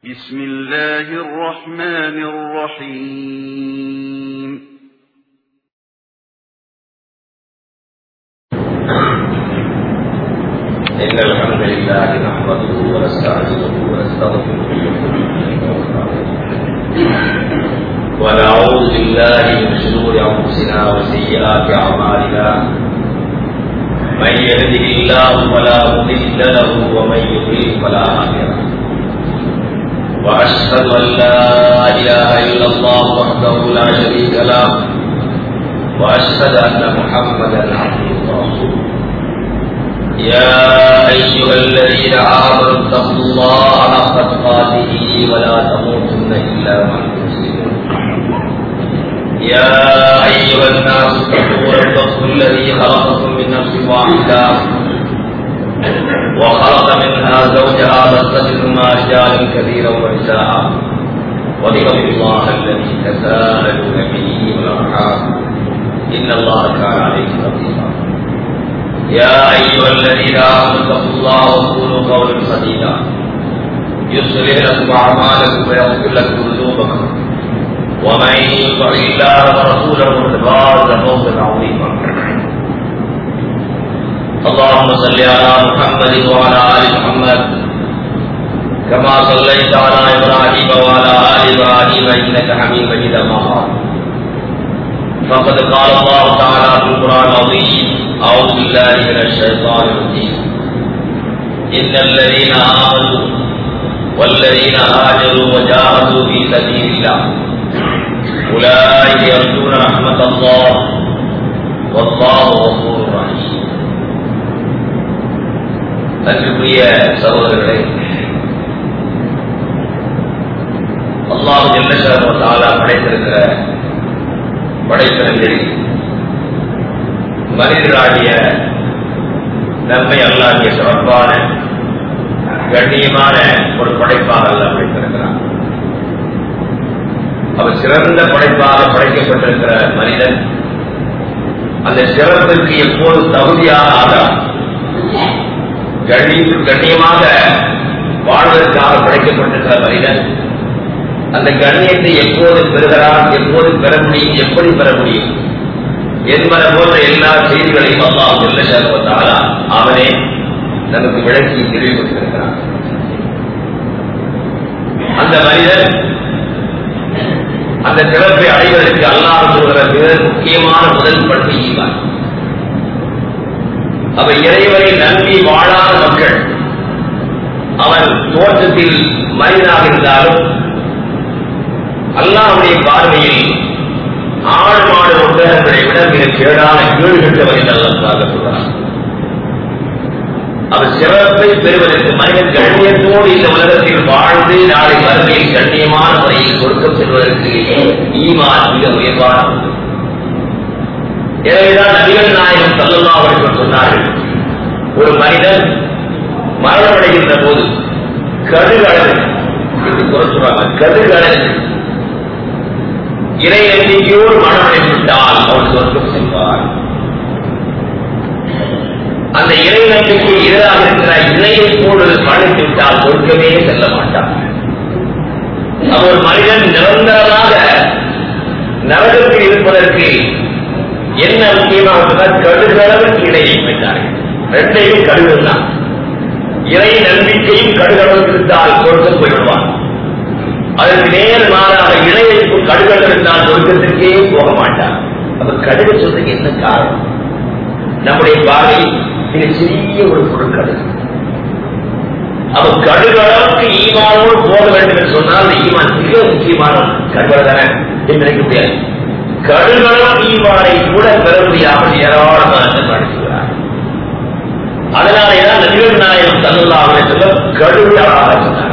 بسم الله الرحمن الرحيم إن الحمد لله نحمده ونستعينه ونستغفره ونعوذ بالله من شرور أنفسنا وسيئات أعمالنا من يهده الله فلا مضل له ومن يضلل فلا هادي له وأشهد أن لا إله إلا الله وحده لا شريك له وأشهد أن محمدا عبده ورسوله يا أيها الذين آمنوا اتقوا الله حق تقاته ولا تموتن إلا وأنتم مسلمون يا أيها الناس اتقوا ربكم الذي خلقكم من نفس واحدة وخلق منها زوجها بث منهما رجالا كثيرا ونساء واتقوا الله الذي تساءلون به والأرحام إن الله كان عليكم رقيبا يا أيها الذين آمنوا اتقوا الله وقولوا قولا سديدا يصلح لكم أعمالكم ويغفر لكم ذنوبكم ومن يطع الله ورسوله فقد فاز فوزا عظيما اللهم صل على محمد وعلى آل محمد كما صليت على إبراهيم وعلى آل إبراهيم إنك حميد مجيد أما بعد فقد قال الله تعالى في القرآن العظيم أعوذ بالله من الشيطان الرجيم إن الذين آمنوا والذين هاجروا وجاهدوا في سبيل الله أولئك يرجون رحمة الله والله غفور رحيم அன்புக்குரிய சகோதரர்களே அல்லாஹ் ஜெல்லசாலா படைத்திருக்கிற படைப்பினங்களில் மனிதராகிய நன்மை அல்லாகிய சிறப்பான கண்ணியமான ஒரு படைப்பாக அல்ல படைத்திருக்கிறான் அவர் சிறந்த படைப்பாக படைக்கப்பட்டிருக்கிற மனிதன் அந்த சிறப்பிற்கு எப்போது தகுதியான ஆதார் கண்ணிய கண்ணியமாக வாழ்வதற்காக படைக்கப்பட்டிருக்கிற மனிதன் அந்த கண்ணியத்தை எப்போது பெறுகிறான் எப்போது பெற முடியும் எப்படி பெற முடியும் என்பன போன்ற எல்லா செய்திகளையும் அல்லாஹ் செல்ல சேர்வதாலா அவனே நமக்கு விளக்கி தெளிவுபடுத்திருக்கிறான் அந்த மனிதன் அந்த சிறப்பை அடைவதற்கு அல்லாஹ் சொல்கிற மிக முக்கியமான முதல் பண்பு ஈவான் அவ இறைவனை நம்பி வாழாத மக்கள் அவன் தோற்றத்தில் மனிதனாக இருந்தாலும் அல்லாவுடைய பார்வையில் ஆடு மாடு ஒட்டகங்களை விட மிக கேடான கேடு கட்டவரை நல்லதாக சொல்றார் அவர் சிறப்பை பெறுவதற்கு மனிதன் கண்ணியத்தோடு இந்த உலகத்தில் வாழ்ந்து நாளை வறுமையில் கண்ணியமான முறையில் சொர்க்கம் செல்வதற்கு ஈமான் மிக உயர்வான எனவேதான் நபிகள் நாயகம் சல்லல்லா அவர்கள் சொன்னார்கள் ஒரு மனிதன் மரணமடைகின்ற போது கடுகளவு என்று குறை சொல்றாங்க கடுகளவு இறை நம்பிக்கையோடு மனமடைந்துவிட்டால் அவன் சொர்க்கம் செல்வார் அந்த இறை நம்பிக்கை எதிராக இருக்கிற இணையை போடு மறைத்து விட்டால் சொர்க்கமே செல்ல மாட்டான் அவர் மனிதன் நிரந்தரமாக நரகத்தில் இருப்பதற்கு என்ன முக்கியமாக கடுகளவுக்கு இடையை வைத்தார்கள் ரெண்டையும் கடுகள் தான் இறை நம்பிக்கையும் கடுகளவுக்கு இருந்தால் சொர்க்கம் போய்விடுவான் அதற்கு நேர் மாறாக இணையைப்பு கடுகள் இருந்தால் சொர்க்கத்திற்கே போக மாட்டான் அப்ப கடுகு சொல்றதுக்கு என்ன காரணம் நம்முடைய பார்வை மிக சிறிய ஒரு பொருட்கள் அவ கடுகளவுக்கு ஈமானோடு போக வேண்டும் என்று சொன்னால் அந்த ஈமான் மிக முக்கியமான கடுகள் தானே என்று நினைக்க முடியாது கடுகளவு ஈமானை கூட பெற முடியாமல் ஏராளமாக நடத்துகிறார் அதனாலேதான் நபிகள் நாயகம் தன்னுள்ளாக சொல்ல கடுகளாக சொன்னார்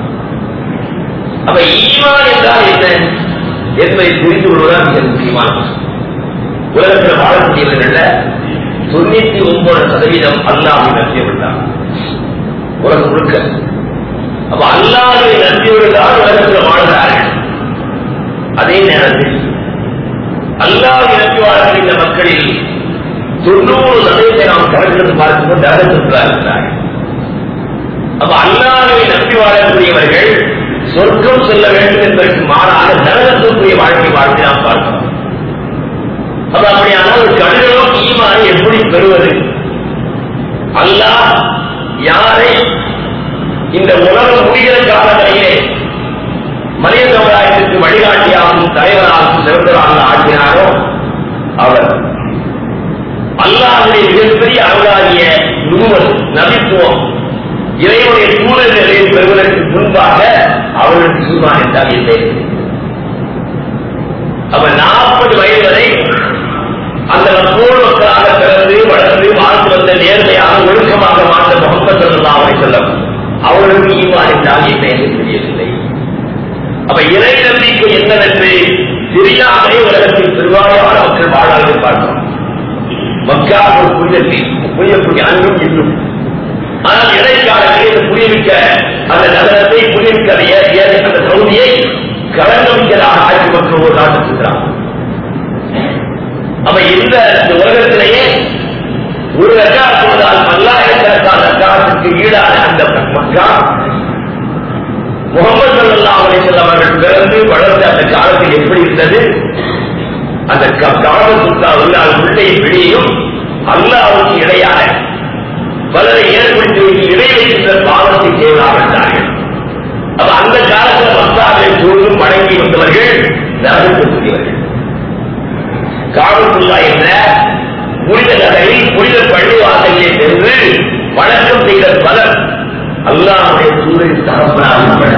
அப்ப ஈமான் என்றால் என்ன என்பதை புரிந்து கொள்வதுதான் மிக முக்கியமான உலகத்தில் வாழக்கூடியவர்கள தொண்ணூத்தி ஒன்பது சதவீதம் அல்லாஹை நம்பியவர்கள்தான் உலகம் முழுக்க அப்ப அல்லாஹை நம்பியவர்கள் உலகத்தில் வாழ்கிறார்கள் அதே நேரத்தில் அல்லாஹ் நம்பி வாழ்கின்ற மக்களில் தொண்ணூறு சதவீதத்தை நாம் கணக்கிட்டு பார்க்கும்போது நரகத்திற்குள்ளாக இருக்கிறார்கள் அப்ப அல்லாஹை நம்பி வாழக்கூடியவர்கள் செல்ல வேண்டும் என்பதற்கு மாறாக நரகத்துக்குரிய வாழ்க்கை வாழ்க்கை நாம் பார்க்கிறோம் அது அப்படியானால் ஒரு கடிதம் ஈமானை எப்படி பெறுவது அல்லாஹ் யாரை இந்த உலகம் முடிகிற காலங்களிலே மனித சமுதாயத்திற்கு வழிகாட்டியாகவும் தலைவராகவும் சிறந்தவராக ஆக்கினாரோ அவர் அல்லாஹுடைய மிகப்பெரிய அருளாகிய நுகுவல் நபித்துவம் இறைவனுடைய சூழ்நிலையை பெறுவதற்கு முன்பாக அவர்களுக்கு ஈமான் என்றால் இல்லை அவர் நாற்பது வயது வரை அந்த போர் மக்களாக பிறந்து வளர்ந்து வாழ்ந்து வந்த நேர்மையாக ஒழுக்கமாக வாழ்ந்த முகமது சல்லா அவரை சொல்லம் அவர்களுக்கு ஈமான் என்றால் என்ன என்று தெரியவில்லை அப்ப இறை நம்பிக்கை என்னவென்று தெரியாமலே உலகத்தில் பெருவாரியான மக்கள் வாழாமல் பார்க்கிறோம் மக்கா ஒரு புரியத்தை புரியக்கூடிய அன்பும் இன்னும் ஆனால் இடைக்காலத்தில் இந்த புரியமிக்க அந்த நகரத்தை புரியமிக்க அந்த ஏ- ஏ- அந்த சவுதியை கலங்கமிக்கதாக ஆட்சி மக்கள் ஒரு நாட்டுகிறார் அப்ப இந்த இந்த உலகத்திலேயே ஒரு ரக்கா சொல்வதால் பல்லாயிரக்கணக்கான ரக்காத்துக்கு ஈடான அந்த மக்கா முகமது சல்லல்லாஹு அலைஹி வஸல்லம் அவர்கள் பிறந்து வளர்ந்த அந்த காலத்தில் எப்படி இருந்தது அந்த காலத்துக்கு அல்லாஹ் உள்ளே வெளியும் அல்லாஹ்வுக்கு இடையான பலரை ஏற்படுத்தி வைத்து இடை வைக்கின்ற பாவத்தை செய்வதாகிறார்கள் அப்ப அந்த காலத்தில் மக்காவை சூழ்ந்தும் வணங்கி வந்தவர்கள் நரகத்துக்குரியவர்கள் காபத்துல்லா என்ற புனித நகரில் புனித பள்ளிவாசலிலே சென்று வணக்கம் செய்த பலர் அல்லாஹுடைய சூழலில் தரப்படாமல்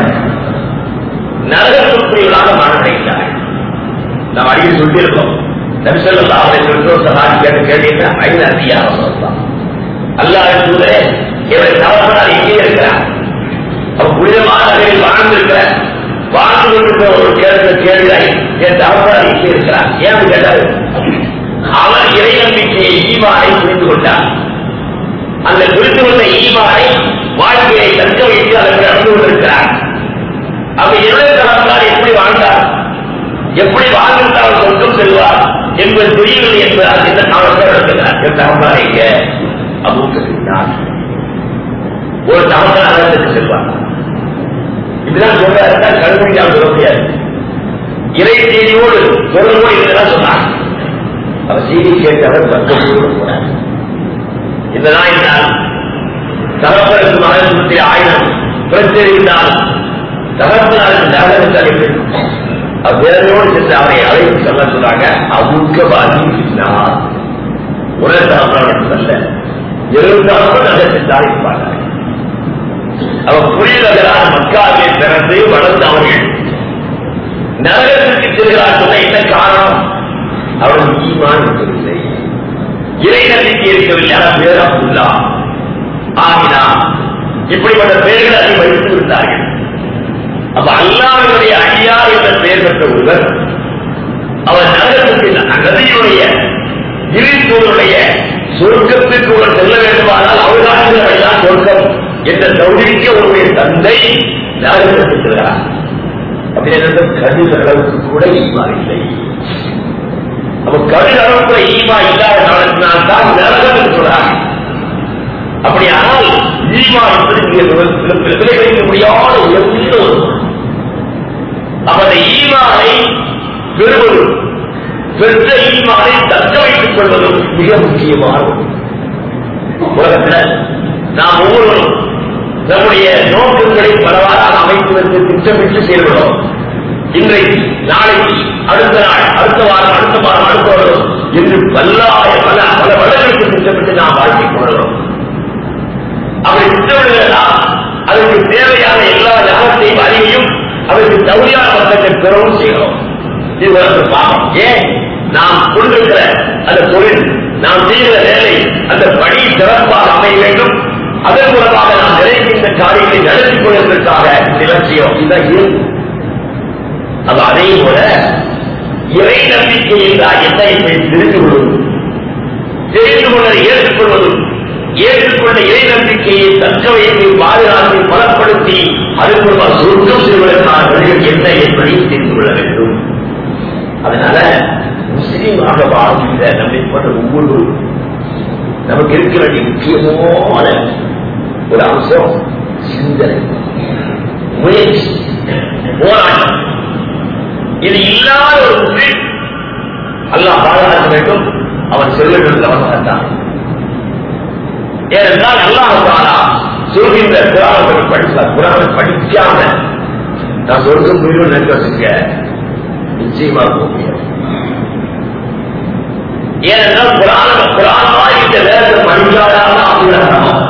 நரகத்துக்குரியவர்களாக மரணடைந்தார்கள் நாம் அடிக்கடி சொல்லியிருக்கோம் நபிசல்லா அவரை சொல்றோம் சகாதி கேட்டு கேட்டீங்கன்னா ஐந்து அதிகாரம் சொல்லலாம் அல்லாஹ் சூழலே இவரை தவறுபடாது எங்கே இருக்கிறார் அவன் புனிதமான நகரில் வாழ்ந்திருக்கிற வாழ்ந்து கொண்டிருக்கிற ஒரு கேள்வி கேள்வியாய் என் தவறுபடாது எங்கே இருக்கிறார் ஏன் கேட்டார் அவர் இறை நம்பிக்கையை ஈமானை புரிந்து கொண்டார் அந்த புரிந்து கொண்ட ஈமானை வாழ்க்கையை தக்க வைத்து அதற்கு நடந்து கொண்டிருக்கிறார் அப்ப இறை தவறுதான் எப்படி வாழ்ந்தார் எப்படி வாழ்ந்தால் சொர்க்கம் செல்வார் என்பது தெரியவில்லை என்பதால் இந்த அவசரம் நடத்துகிறார் என் தகவலாக இங்க அபூக்கு சென்றார் ஒரு தகவல் நகரத்துக்கு செல்வார் இப்படிதான் சொல்றாரு கல்வியால் சொல்ல முடியாது இறை செய்தியோடு தொடர்போடு இதெல்லாம் சொன்னார் அவர் செய்தி கேட்டவர் வர்க்கம் போனார் இந்த நாய் நான் தகப்பனுக்கு மகன் சுற்றி ஆயுதம் பிரச்சரித்தால் தகப்பனாருக்கு நகரத்தால் எப்படி வேலையோடு சென்று அவரை அழைத்து சொல்ல சொல்றாங்க அமுக்க பாதிக்கிறார் ஒரே தகவல் அல்ல எழுபதாம் நகரத்தில் இருப்பாங்க அவர் புரியலகரான மக்காவிலே பிறந்து வளர்ந்த அவர்கள் நரகத்திற்கு செல்கிறார் சொன்ன என்ன காரணம் அவர்கள் ஈமான் இருக்கவில்லை இறை நம்பிக்கை இருக்கவில்லை ஆனால் பேர் அப்துல்லா ஆகினா இப்படிப்பட்ட பெயர்களை அதை வைத்து விட்டார்கள் அப்ப அல்லாவினுடைய அடியார் என்ற பெயர் பெற்ற ஒருவர் அவர் நரகத்துக்கு நதியுடைய இருத்தூருடைய சொர்க்கத்திற்கு அவர் செல்ல வேண்டுமானால் அவர்தான் வழிதான் சொர்க்கம் என்ற தௌரிக்க ஒருவருடைய தந்தை நரகத்துக்கு செல்கிறார் அப்படி என்ற கடித அளவுக்கு கூட ஈமா இல்லை அப்ப கடித அளவுக்கு ஈமா இல்லாத காலத்தினால் தான் நரகம் என்று சொல்றாங்க அப்படியானால் ஈமா என்பது மிக விலை வைக்க முடியாத உயர்ந்த ஒரு அப்ப அந்த ஈமானை பெறுவது பெற்ற ஈமானை தக்க வைத்துக் கொள்வதும் மிக முக்கியமானது உலகத்தில் நாம் ஒவ்வொருவரும் நம்முடைய நோக்கங்களை பலவாறாக அமைப்பதற்கு திட்டமிட்டு செயல்படும் இன்றைக்கு நாளைக்கு அடுத்த நாள் அடுத்த வாரம் அடுத்த வாரம் அடுத்த வருடம் என்று பல்லாய பல பல வருடங்களுக்கு திட்டமிட்டு நாம் வாழ்க்கை கொள்கிறோம் அப்படி திட்டமிடுகிறதா அதற்கு தேவையான எல்லா ஞானத்தையும் அறிவையும் அதற்கு தகுதியான பக்கத்தை பெறவும் செய்கிறோம் இது வந்து பாவம் ஏன் நாம் கொண்டிருக்கிற அந்த தொழில் நாம் செய்கிற வேலை அந்த பணி சிறப்பாக அமைய வேண்டும் அதன் மூலமாக நாம் நிறைவேற்ற காரியங்களை நடத்திக் கொள்வதற்காக நிலட்சியம் இதுதான் இயல்பு அப்ப அதே போல இறை நம்பிக்கை என்றால் என்ன என்பதை தெரிந்து கொள்வது தெரிந்து கொண்டதை ஏற்றுக்கொள்வதும் ஏற்றுக்கொண்ட இறை நம்பிக்கையை தக்க வைத்து பாதுகாத்து பலப்படுத்தி அதன் மூலமாக சொர்க்கம் செய்வதற்கான வழிகள் என்ன என்பதையும் தெரிந்து கொள்ள வேண்டும் அதனால முஸ்லீமாக வாழ்கின்ற நம்மை போன்ற ஒவ்வொரு நமக்கு இருக்க வேண்டிய முக்கியமான ஒரு அம்சம் சிந்தனை முயற்சி போராட்டம் இது இல்லாத ஒரு முஸ்லிம் அல்லாஹ் பாதுகாக்க வேண்டும் அவன் செல்வங்கள் கவனமாட்டான் ஏனென்றால் அல்லாஹ் தாலா சொல்கின்ற குரானை படித்தார் குரானை படிக்காம நான் சொர்க்கம் போயிடும் நினைக்க நிச்சயமா போக முடியாது ஏனென்றால் குரான குரானமா இந்த வேதத்தை படிக்காதான அபிநகரம்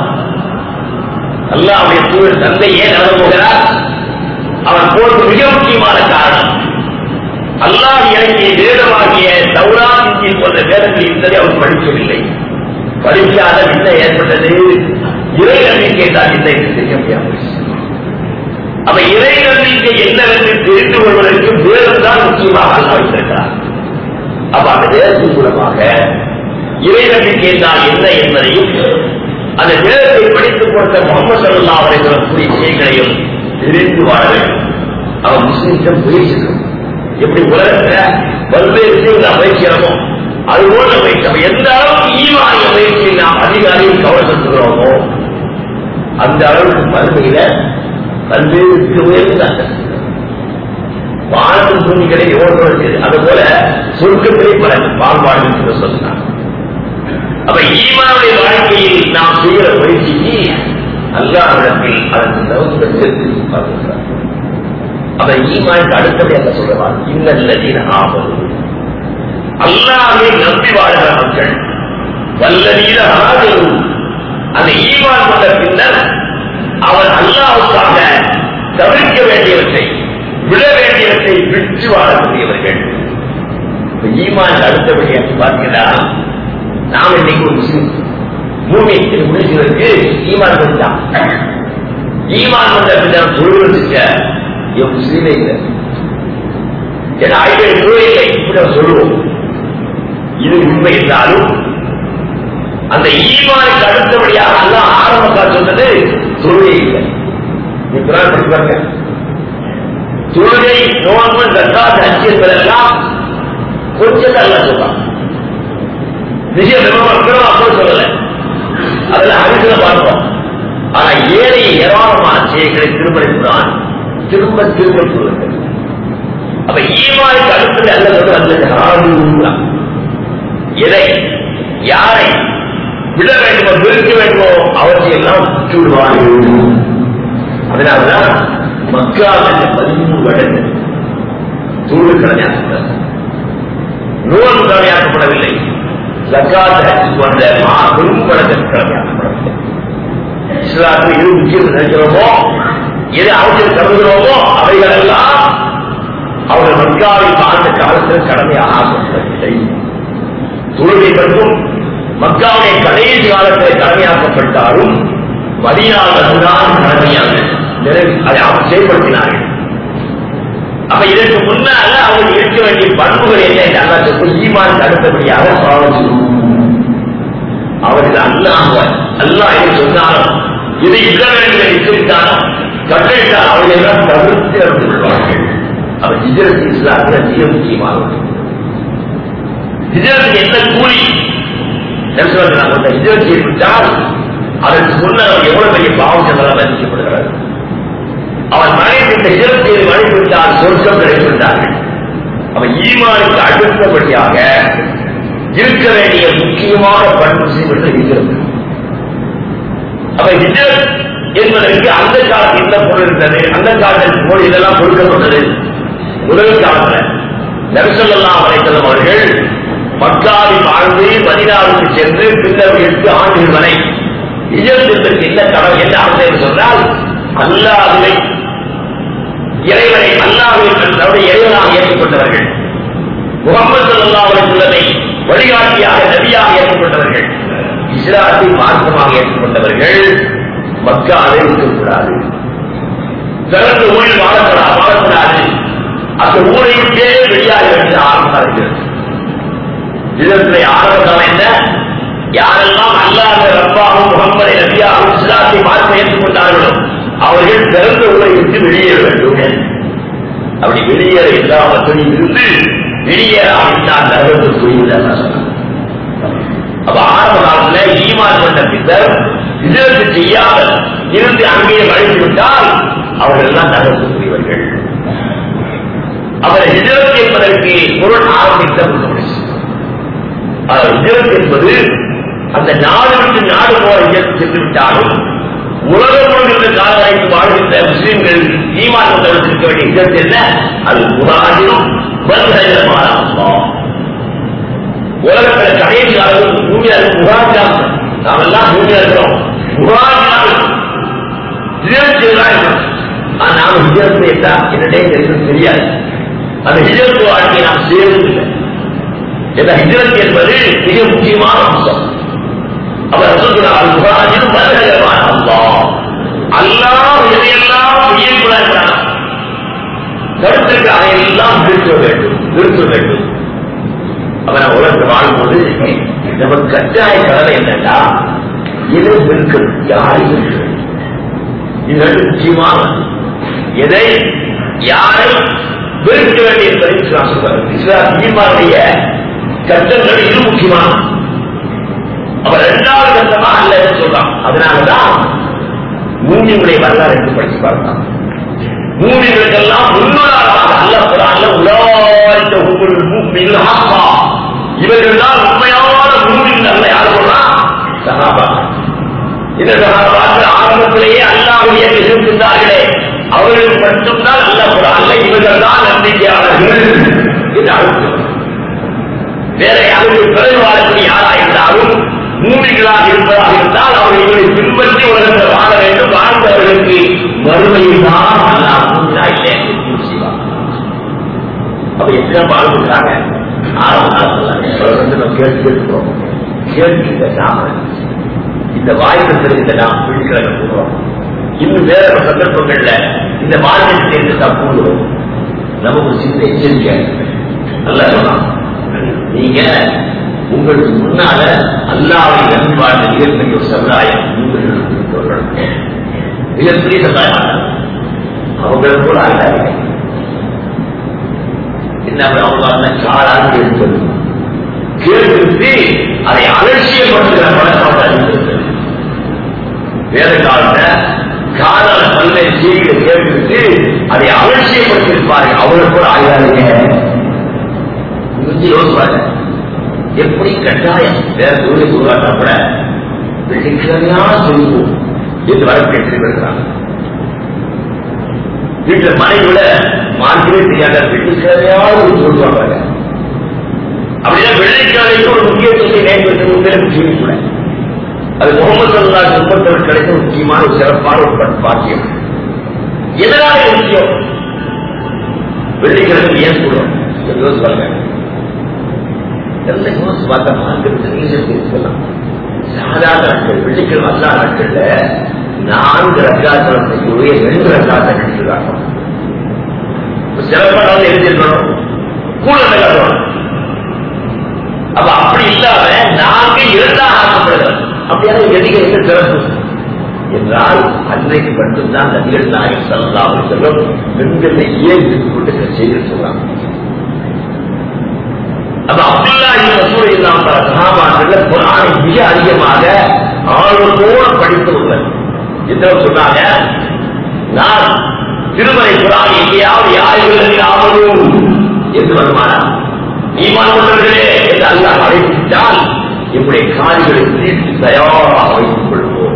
அல்லாவுடைய தூர் தந்தை ஏன் நடந்து போகிறார் அவன் போட்டு மிக முக்கியமான காரணம் அல்லாஹ் இறங்கிய வேதமாகிய தௌரான் போன்ற வேதங்கள் இருந்ததை அவர் படிக்கவில்லை படிக்காத என்ன ஏற்பட்டது இறை நம்பிக்கை தான் இல்லை என்று தெரிய முடியாமல் அப்ப இறை நம்பிக்கை என்னவென்று தெரிந்து கொள்வதற்கு வேதம் தான் முக்கியமாக அல்ல வைத்திருக்கிறார் அப்ப அந்த வேதத்தின் மூலமாக இறை நம்பிக்கை தான் என்ன என்பதையும் அந்த வேதத்தை படித்துக் கொடுத்த முகமது சல்லா அவரை கூடிய விஷயங்களையும் தெரிந்து வாழ வேண்டும் அவன் முஸ்லிம்கள் முயற்சிக்கும் எப்படி உலகத்துல பல்வேறு விஷயங்கள் நாம் முயற்சிக்கிறோமோ அது போல முயற்சி அப்ப எந்த அளவுக்கு ஈமானிய முயற்சியை நாம் அதிகாரியும் கவலைப்படுத்துகிறோமோ அந்த அளவுக்கு மறுமையில பல்வேறு உயர்ந்தாங்க வானத்தின் துணிகளை எவ்வளவு அது போல சொர்க்கத்திலே பல பால்வாடு என்று சொன்னார் அப்ப ஈமானுடைய வாழ்க்கையில் நாம் செய்கிற முயற்சிக்கு அல்லாவிடத்தில் அதற்கு தகுந்த சேர்த்து பார்க்கிறார் அப்ப ஈமானுக்கு அடுத்தது என்ன சொல்லுவார் இன்னல்லதீன ஆவது அல்லாவை நம்பி வாழ்கிற மக்கள் வல்லதீன ஆதரவு அந்த ஈமான் கொண்ட பின்னர் அவன் அல்லாவுக்காக தவிர்க்க வேண்டியவற்றை விட வேண்டியவற்றை விட்டு வாழக்கூடியவர்கள் ஈமான் அடுத்தபடியாக பார்த்தீங்கன்னா நாம் இன்னைக்கு ஒரு முஸ்லீம் பூமி முடிஞ்சதற்கு ஈமான் பண்ணிட்டான் ஈமான் கொண்ட பின்னர் சொல்வதற்கு என் முஸ்லீமே இல்லை ஏன்னா ஆய்வுகள் இல்லை இப்படி நம்ம சொல்லுவோம் இது உண்மை என்றாலும் அந்த ஈமானுக்கு அடுத்தபடியாக எல்லாம் ஆரம்பக்கால் சொன்னது தொழுகை இல்லை நீ குரான் படிச்சு பாருங்க தொழுகை நோன்பு தக்காத் அச்சு என்பதெல்லாம் கொஞ்சம் அல்ல சொல்றான் நிச்சயம் மக்களும் அப்போ சொல்லல அதுல அரிசில பார்ப்போம் ஆனா ஏழை ஏராளமான செய்திகளை திருமணித்தான் திரும்ப திரும்ப சொல்லுங்கள் அப்ப ஈமானுக்கு அடுத்தது அல்ல சொல்றது அல்ல எதை யாரை விட வேண்டுமோ விருக்க வேண்டுமோ அவற்றை எல்லாம் விட்டு விடுவார்கள் அதனால்தான் மக்கள் பதிமூணு வருடங்கள் தூடு கடமையாக்கப்பட நூல் கடமையாக்கப்படவில்லை ஜக்காத் போன்ற மா பெரும் படத்தில் கடமையாக்கப்படவில்லை இஸ்லாத்தில் எது முக்கியம் நினைக்கிறோமோ எது அவசியம் கருதுகிறோமோ அவைகள் எல்லாம் அவர்கள் மக்காவில் வாழ்ந்த காலத்தில் கடமையாக ஆக்கப்படவில்லை தொழுகை மட்டும் மக்காவுடைய கடைசி காலத்தில் கடமையாக்கப்பட்டாலும் மதியானதான் கடமையாக நிறைவு அதை அவர் செயல்படுத்தினார்கள் அப்ப இதற்கு முன்னால அவர் இருக்க வேண்டிய பண்புகள் என்ன என்று அல்லா சொல்லி ஈமான் அடுத்தபடியாக பாவம் அவர்கள் அல்லாஹ் அல்லாஹ் என்று சொன்னாலும் இதை விட வேண்டும் என்று எச்சரித்தாலும் கட்டளையிட்டால் அவர்கள் எல்லாம் தவிர்த்து இறந்து கொள்வார்கள் அவர் ஹிஜரத் இஸ்லாத்தில் மிக முக்கியமானது ஹிஜரத்துக்கு என்ன கூலி ஹிஜரத் செய்யப்பட்டால் அதற்கு முன்னர் எவ்வளவு பெரிய பாவம் சென்றதாக மதிக்கப்படுகிறார் அவன் மனைவி இந்த ஹிஜரத் செய்து வழிபட்டால் சொர்க்கம் கிடைக்கின்றார்கள் அவன் ஈமானுக்கு அடுத்தபடியாக இருக்க வேண்டிய முக்கியமான பண்பு செய்வது ஹிஜரத் அப்ப ஹிஜரத் என்பதற்கு அந்த காலத்தில் என்ன பொருள் இருந்தது அந்த காலத்தில் போல் இதெல்லாம் கொடுக்கப்பட்டது முதல் காலத்துல நரிசல்லா வலைத்தலம் அவர்கள் மக்காவில் வாழ்ந்து மதினாவுக்கு சென்று பின்னர் எட்டு ஆண்டுகள் வரை இயற்பிற்கு என்ன கடமை என்ன அர்த்தம் சொன்னால் அல்லாதுவை இறைவனை அல்லாவை தன்னுடைய இறைவனாக ஏற்றுக்கொண்டவர்கள் முகமது சல்லா அலைத்துள்ளதை வழிகாட்டியாக நபியாக ஏற்றுக்கொண்டவர்கள் இஸ்லாத்தை மார்க்கமாக ஏற்றுக்கொண்டவர்கள் மக்காவை இருக்கக்கூடாது சிறந்த ஊரில் வாழக்கூடாது வாழக்கூடாது அந்த ஊரை விட்டே வெளியாக வேண்டிய ஆரம்பித்தார்கள் இதற்கு ஆரம்பம் என்ன யாரெல்லாம் அல்லாத ரப்பாவும் முகமது நபியாவும் இஸ்லாத்தை மாற்ற ஏற்றுக்கொண்டார்களோ அவர்கள் பிறந்த ஊரை விட்டு வெளியேற வேண்டும் அப்படி வெளியேற இல்லாமத்தில் இருந்து வெளியேறாவிட்டால் நரகத்தில் புரியுது அப்ப ஆரம்ப காலத்துல ஈமான் கொண்ட பின்னர் இதற்கு செய்யாமல் இருந்து அங்கேயே வழித்து விட்டால் அவர்கள் எல்லாம் நரகத்தில் புரியவர்கள் பொருள் ஆரம்பித்த முடிச்சு ஹிஜரத் என்பது அந்த நாடு விட்டு நாடு போற ஹிஜரத் சென்று விட்டாலும் உலகம் முழுகின்ற காலவாய்க்கு வாழ்கின்ற முஸ்லிம்கள் ஈமான் கொண்டவர்கள் இருக்க வேண்டிய ஹிஜரத் என்ன அது குரானிலும் வல்ஹஜரமானோம் உலகத்தில் கடைசி காலம் பூமியா இருக்கு குரான் நாம் எல்லாம் பூமியா இருக்கிறோம் குரான் ஹிஜரத் தான் இருக்கணும் ஆனா நாம ஹிஜரத் என்ன என்னடே எனக்கு தெரியாது அந்த ஹிஜரத் வாழ்க்கையை நாம் செய்வதில்லை இந்த ஹிஜரத் என்பது மிக முக்கியமான அம்சம் அவர் சொல்கிறார் குரானில் மரகமான அல்லாஹ் அல்லாஹ் எதையெல்லாம் செய்யக்கூடாது கருத்துக்கு அதையெல்லாம் நிறுத்த வேண்டும் நிறுத்த வேண்டும் அவன் உலகத்தில் வாழும்போது நமக்கு கட்டாய கடமை என்னன்னா எதை வெறுக்கணும் யாரை வெறுக்கணும் இது ரெண்டு முக்கியமான எதை யாரை வெறுக்க வேண்டும் என்பதை இஸ்லாம் சொல்றார் இஸ்லாம் ஈமானுடைய கட்டங்கள் இது முக்கியமான அவர் இரண்டாவது கட்டமா அல்ல சொல்றான் அதனாலதான் மூமியுடைய வரலாறு எடுத்து படிச்சு பார்த்தான் மூமிகளுக்கெல்லாம் முன்னோராக அல்ல குரான்ல உலக உங்கள் ஆத்மா இவர்கள் தான் உண்மையான மூமிகள் அல்ல யார் சொல்றா சகாபா இந்த சகாபாக்கள் ஆரம்பத்திலேயே அல்லாவுடைய எதிர்க்கின்றார்களே அவர்கள் மட்டும்தான் அல்ல குரான்ல இவர்கள் தான் நம்பிக்கையாளர்கள் என்று அழுத்தம் வேற யாரும் பிறகு வாழக்கூடிய யாரா இருந்தாலும் மூமிகளாக இருப்பதாக இருந்தால் அவர்கள் இவரை பின்பற்றி உலகத்தில் வாழ வேண்டும் வாழ்ந்தவர்களுக்கு மறுமையில் தான் அல்லாஹ் மூமினா இல்லை என்று தீர்வு செய்வார் அப்ப எப்படி வாழ்ந்துட்டாங்க ஆரம்ப காலத்துல வந்து நம்ம கேட்டு கேட்டுக்கிறோம் கேட்டு நாம இந்த வாய்ப்பு தெரிந்த நாம் பிடிக்கிறத போகிறோம் இன்னும் வேற சந்தர்ப்பங்கள்ல இந்த வாழ்க்கை சேர்ந்து தப்பு நமக்கு சின்ன எச்சரிக்கை நல்லா சொல்லலாம் நீங்க உங்களுக்கு முன்னால அல்லாவை நண்பாடு மிகப்பெரிய ஒரு சமுதாயம் மிகப்பெரிய சமுதாயம் அவங்களுக்கு கூட அல்ல என்ன அவங்க காலாக இருப்பது கேட்டு அதை அலட்சியப்படுத்துகிற பழக்கம் வேத காலத்தை காலால பல்வேறு செய்திகளை கேட்டு அதை அலட்சியப்படுத்தியிருப்பார்கள் அவங்களுக்கு கூட ஆயுதாங்க யோசிப்பாங்க எப்படி கட்டாயம் வேற தொழிலை உருவாட்டா கூட வெள்ளிக்கிழமையா சொல்லுவோம் என்று வழக்கு வருகிறாங்க வீட்டுல மனைவிட மார்க்கவே தெரியாத வெள்ளிக்கிழமையாவது சொல்லுவாங்க அப்படின்னா வெள்ளிக்கிழமைக்கு ஒரு முக்கியத்துவத்தை நேர்படுத்த உங்களுக்கு சொல்லி கூட அது முகமது சல்லா முப்பத்தவர் கிடைத்த முக்கியமான ஒரு சிறப்பான ஒரு பாக்கியம் எதனால முக்கியம் வெள்ளிக்கிழமை ஏன் சொல்றோம் யோசிப்பாங்க நல்ல யோசிச்சு பார்த்தா மார்க்கெட் இருக்கலாம் சாதாரண நாட்கள் வெள்ளிக்கிழமை அல்லா நாட்கள்ல நான்கு ரக்காசனம் செய்யக்கூடிய ரெண்டு ரக்காசம் எடுத்துக்காட்டும் சிறப்பாக எழுதிருக்கணும் கூட நிகழ்த்தணும் அப்ப அப்படி இல்லாம நான்கு இரண்டாக ஆக்கப்படுகிறது அப்படியான எதிக என்ன சிறப்பு என்றால் அன்றைக்கு மட்டும்தான் நதிகள் நாயகம் செல்லலாம் செல்லும் பெண்களை ஏன் கொண்டு செய்து சொல்றாங்க அப்ப அப்துல்லா ரசூல் இல்லாம பல சகாபாக்கள் குரானை மிக அதிகமாக ஆளுநோட படித்தவர்கள் என்ன சொன்னாங்க நான் திருமலை குரான் எங்கேயாவது யாருகள் ஆவதும் என்று வருமானா ஈமான் கொண்டவர்களே என்று அல்லாஹ் அழைத்துவிட்டால் என்னுடைய கால்களை தீர்த்து தயாராக வைத்துக் கொள்வோம்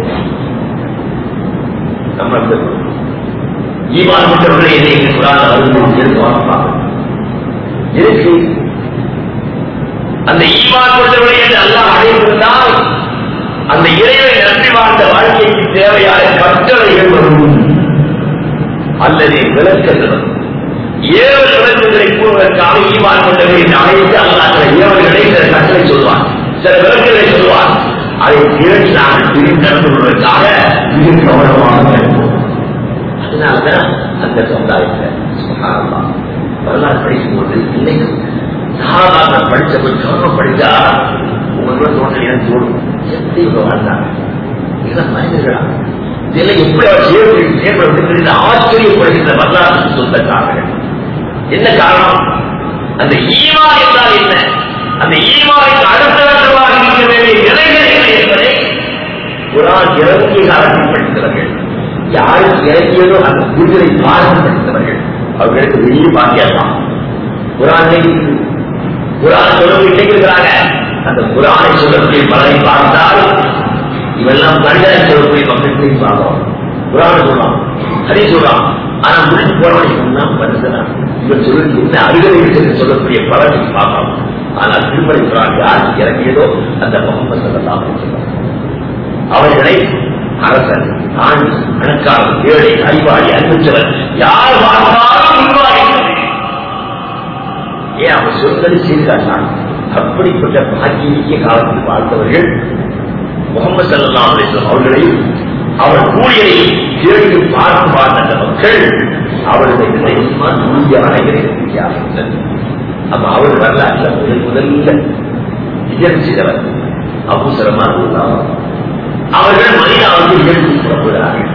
நம்ம ஈமான் கொண்டவர்களே என்னை குரான் அருள் என்று வார்ப்பாங்க இருக்கு அந்த ஈமான் கொண்டவர்களை என்று அல்லாஹ் அழைத்திருந்தால் அந்த இறைவனை நம்பி வாழ்ந்த வாழ்க்கைக்கு தேவையான கட்டளைகள் வரும் அல்லது விளக்கங்கள் ஏழு விளக்குகளை கூறுவதற்காக ஈமான் கொண்டவர்களை என்று அழைத்து அல்லாஹ் சில ஏவல்களை சில கட்டளை சொல்வான் சில விளக்குகளை சொல்வான் அதை திரட்டி நாங்கள் பிரித்து நடந்து கொள்வதற்காக மிக கவனமாக இருப்போம் அதனால்தான் அந்த சமுதாயத்தை சுகாரமா வரலாறு படிக்கும்போது இன்னைக்கு சாதாரண படிச்ச கொஞ்சம் கவனம் படிச்சா உங்களுக்கு தோன்ற எனக்கு தோணும் எப்படி இவங்க வாழ்ந்தாங்க இதெல்லாம் மனிதர்களா இதெல்லாம் எப்படி அவர் செயல்படு செயல்படுத்துகிறது ஆச்சரியப்படுகின்ற வரலாற்று சொந்தக்காரர்கள் என்ன காரணம் அந்த ஈமா என்றால் என்ன அந்த ஈமாவுக்கு அடுத்தவர்களாக இருக்க வேண்டிய நிலைகள் என்ன என்பதை குரான் இறங்கிய காலத்தில் படித்தவர்கள் யாருக்கு இறங்கியதோ அந்த புரிதலை பாடம் படித்தவர்கள் அவர்களுக்கு வெளியே பாக்கியலாம் குரானை குரான் சொல்லி இருக்கிறாங்க அந்த குரானை சொல்லக்கூடிய பலனை பார்த்தால் இவெல்லாம் மனிதனை சொல்லக்கூடிய மக்களுக்கு பார்க்கிறோம் குரான் சொல்லலாம் அதே சொல்லலாம் ஆனா முடிஞ்சு போறவனை சொன்னா மனுஷனா இவன் சொல்லி என்ன அருகதை சொல்லக்கூடிய பலனை பார்க்கலாம் ஆனால் திருமலை குரான் யார் இறங்கியதோ அந்த முகமது சொல்லலாம் அவர்களை அரசன் ஆண் கணக்காளர் ஏழை அறிவாளி அறிவிச்சவர் யார் பார்த்தாலும் உருவாகி ஏன் அவர் சொல்வது செய்தார்கள் அப்படிப்பட்ட பாக்கிய காலத்தில் வாழ்ந்தவர்கள் முகமது சல்லா அலிஸ்லாம் அவர்களையும் அவர் கூலியை கேட்டு பார்த்து பார்த்த அந்த மக்கள் அவருடைய நிலையமான உறுதியான இறைவன் அப்ப அவர் வரலாற்றில் முதல் முதல்ல விஜயம் செய்தவர் அபுசரமா அவர்கள் மனிதாவுக்கு இயற்கை புறப்படுகிறார்கள்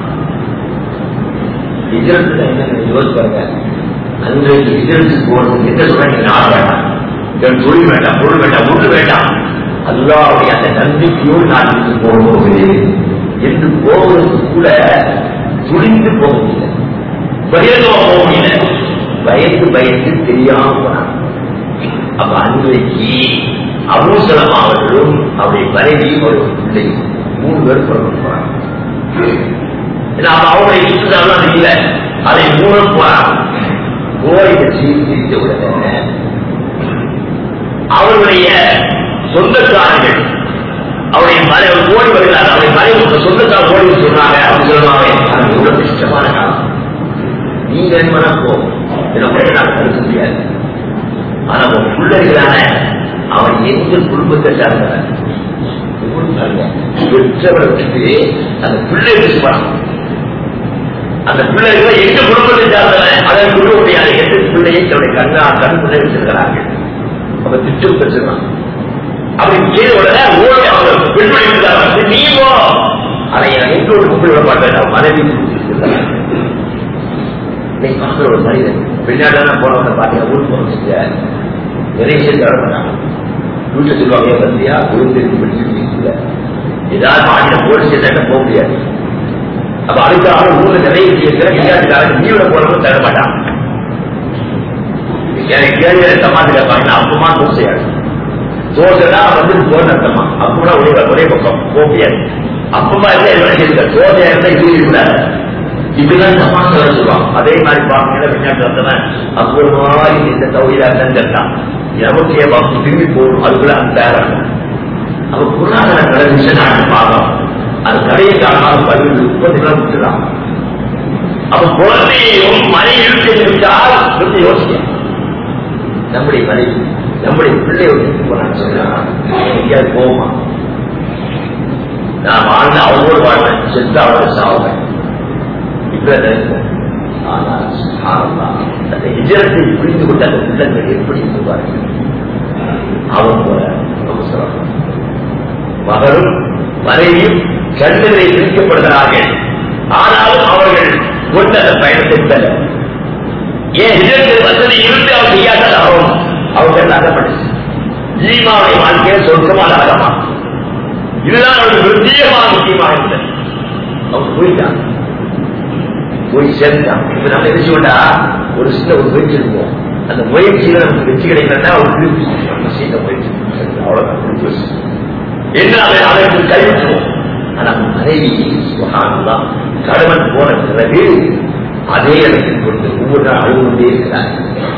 விஜயத்துல என்ன யோசிப்பாங்க அன்றைக்கு விஜயத்துக்கு போறது என்ன சொல்றாங்க நான் வேண்டாம் என் தொழில் வேண்டாம் பொருள் வேண்டாம் ஒன்று வேண்டாம் அல்லாவுடைய அந்த நம்பிக்கையோடு நான் இருந்து போக போகிறேன் என்று போவதற்கு கூட துணிந்து போக முடியல பகிரங்கமா போக முடியல பயந்து பயந்து தெரியாம போனாங்க அப்ப அன்றைக்கு அபூசலம் அவர்களும் அவருடைய மனைவி ஒரு பிள்ளை மூணு பேர் புறப்பட்டு போறாங்க அப்ப அவருடைய சுற்றுலாலாம் இல்லை அதை மூணு போறாங்க போரை சீர்திருத்த உடனே அவருடைய சொந்தக்காரர்கள் அவருடைய மலை ஓடி வருகிறார் அவருடைய மலை சொந்தக்கார ஓடி சொன்னாங்க அவங்க சொல்லுவாங்க அது எவ்வளவு இஷ்டமான காலம் நீங்க என்ன போ என்ன நான் தடுக்க முடியாது ஆனா உன் பிள்ளைகளான அவன் எந்த குடும்பத்தை சார்ந்தவன் பெற்றவர்களுக்கு அந்த பிள்ளை பேசுவான் அந்த பிள்ளைகள் எங்க குடும்பத்தை சார்ந்தவன் அதன் குழு முடியாது எந்த பிள்ளையை தன்னுடைய கண்ணா கண் பிள்ளை வச்சிருக்கிறார்கள் அவன் திட்டம் பெற்றுறான் அவன் செய்த உடனே ஓடி அவன் பெண்மணி நீ போ அதை எங்களோட கும்பிட விட மாட்டேன் மனைவி நீ பார்க்கிற ஒரு மனிதன் வெளிநாட்டுல போனவங்க பாத்தீங்கன்னா ஊர் போன நிறைய சேர்ந்து வளர்ந்தாங்க வீட்டுல சொல்லுவாங்க வந்தியா விழுந்திருக்கு பிடிச்சிருக்கீங்க ஏதாவது மாநில போலீஸ் ஸ்டேஷன் போக முடியாது அப்ப அதுக்காக ஊர்ல நிறைய இருக்கிற வெளிநாட்டுக்காரங்க லீவ்ல போனவங்க தர மாட்டாங்க கேள்வி சமாதி கேட்பாங்க அப்பமா தோசையாடு தோசைனா வந்து போன அர்த்தமா அப்பமா ஒரே ஒரே பக்கம் போக முடியாது அப்பமா இருந்தா என்ன செய்யுங்க தோசையா இருந்தா இது இருக்கக்கூடாது இப்படிதான் சமான் சொல்ல சொல்லுவாங்க அதே மாதிரி பாத்தீங்கன்னா விஞ்ஞானி வந்தவன் அற்புதமா இந்த தௌரியா இருந்தான் எவருடைய பாக்கு திரும்பி போகணும் அதுக்குள்ள அந்த தயாராகும் அப்ப பொருளாதார கலந்து நான் பார்க்கலாம் அது கடையை காரணமாக பதிவு முப்பது கிலோ விட்டுலாம் அப்ப குழந்தையையும் மனைவியும் தெரிவித்தால் கொஞ்சம் யோசிக்க நம்முடைய மனைவி நம்முடைய பிள்ளையை விட்டு போனான்னு சொன்னா எங்கேயாவது போகுமா நான் வாழ்ந்த அவங்களோடு வாழ்வேன் செத்து அவளை சாவுவேன் இப்ப ஆனால் அந்த இஜரத்தை புரிந்து கொண்ட அந்த உள்ளங்கள் எப்படி இருப்பார்கள் அவன் போல அவசரம் மகனும் மனைவியும் கண்ணுகளை பிரிக்கப்படுகிறார்கள் ஆனாலும் அவர்கள் கொண்ட அந்த பயணத்தை செல்ல ஏன் இதற்கு வசதி இருந்து அவர் செய்யாததாகவும் அவர்கள் நகப்பட்டுச்சு ஈமாவுடைய வாழ்க்கையில் சொர்க்கமா நகரமா இதுதான் அவருக்கு நிச்சயமாக முக்கியமாக இருந்தது அவங்க போயிட்டாங்க போய் சேர்ந்தான் இப்ப நம்ம என்ன செய்வோம்டா ஒரு சின்ன ஒரு முயற்சி இருக்கும் அந்த முயற்சியில நமக்கு வெற்றி கிடைக்கிறதா ஒரு திருப்பி நம்ம செய்த முயற்சி அவ்வளவுதான் என்ன அதை அதற்கு கைவிட்டுவோம் ஆனா மனைவி சுகானந்தான் கணவன் போன பிறகு அதே இடத்தில் கொண்டு ஒவ்வொரு நாள் அழுகொண்டே இருக்கிறார்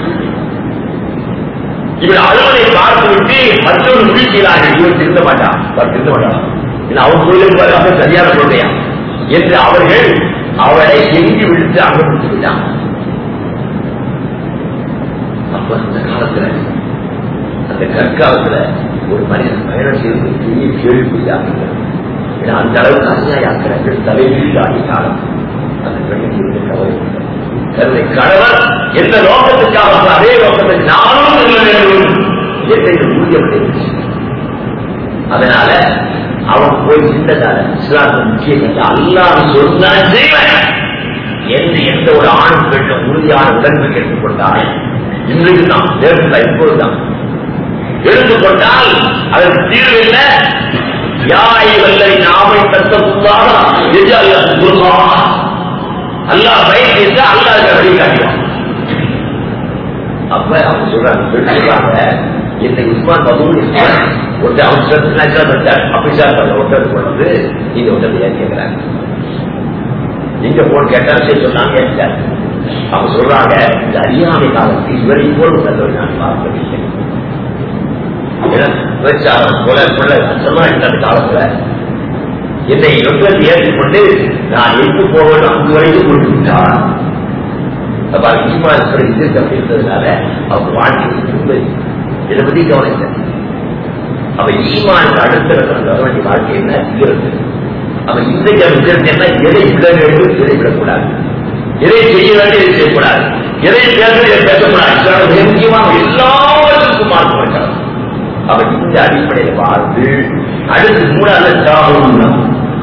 இவர் அழுவதை பார்த்து விட்டு மற்றொரு முடிவு செய்கிறார்கள் இவர் திருந்த மாட்டான் அவர் திருந்த மாட்டான் ஏன்னா அவன் கோயிலுக்கு அப்ப சரியான சொல்றையா என்று அவர்கள் அவளை எங்கி விழுத்து அனுமதித்து விட்டான் அப்ப அந்த காலத்துல அந்த கற்காலத்துல ஒரு மனிதன் பயணம் செய்வது பெரிய கேள்விக்குறியாக ஏன்னா அந்த அளவுக்கு அநியாயாக்கிறார்கள் தலைவீழாகி காலம் அந்த பெண்ணுக்கு கவலை தன்னுடைய கணவர் எந்த நோக்கத்துக்காக அதே நோக்கத்துக்கு நானும் செல்ல வேண்டும் என்று ஊதியம் அதனால அவன் போய் சிந்ததால இஸ்லாத்தின் முக்கியம் அல்லாஹ் சொன்னா செய்வேன் என்று எந்த ஒரு ஆணும் பெண்ணும் உறுதியான உடன்பை எடுத்துக்கொண்டால் இன்றைக்கு தான் நேரத்தில் இப்பொழுதுதான் எடுத்துக்கொண்டால் அதற்கு தீர்வு என்ன யாரை வல்லை நாமை தத்தமுல்லாக அல்லாஹ் பயன் அல்லாஹ் வழி காட்டுவான் அப்ப அவங்க சொல்றாங்க சொல்றாங்க என்னை உஸ்மான் மதுவும் ஒருத்தர் அவசரத்தில் ஆபீஸார் ஒருத்தர் கொண்டு வந்து நீங்க ஒருத்தர் ஏன் கேட்கிறாங்க எங்க போன் கேட்டா சரி சொன்னாங்க கேட்டார் அவங்க சொல்றாங்க இந்த அறியாமை காலத்தில் இவரை போல் உள்ளதை நான் பார்க்கவில்லை ஏன்னா, விபச்சாரம் கொலை கொலை அச்சமா இருந்த அந்த காலத்துல என்னை நொட்டத்தை ஏற்றுக்கொண்டு நான் எங்கு போவேன் அங்கு வரைக்கும் கொண்டு விட்டார் அப்ப ஈமான் இது அப்படி இருந்ததுனால அவங்க வாழ்க்கை திரும்ப இதை பத்தி கவனிக்க அப்ப ஈமான் அடுத்த வேண்டிய வாழ்க்கை என்ன இருக்கு அப்ப இன்றைக்கு அந்த விஷயம் என்ன எதை விட வேண்டும் எதை விடக்கூடாது எதை செய்ய வேண்டும் எதை செய்யக்கூடாது எதை பேச எதை பேசக்கூடாது இதோட மிக முக்கியமாக எல்லாவற்றுக்கும் மாற்றம் இருக்கிறது அப்ப இந்த அடிப்படையில் பார்த்து அடுத்து மூணாவது தாகம்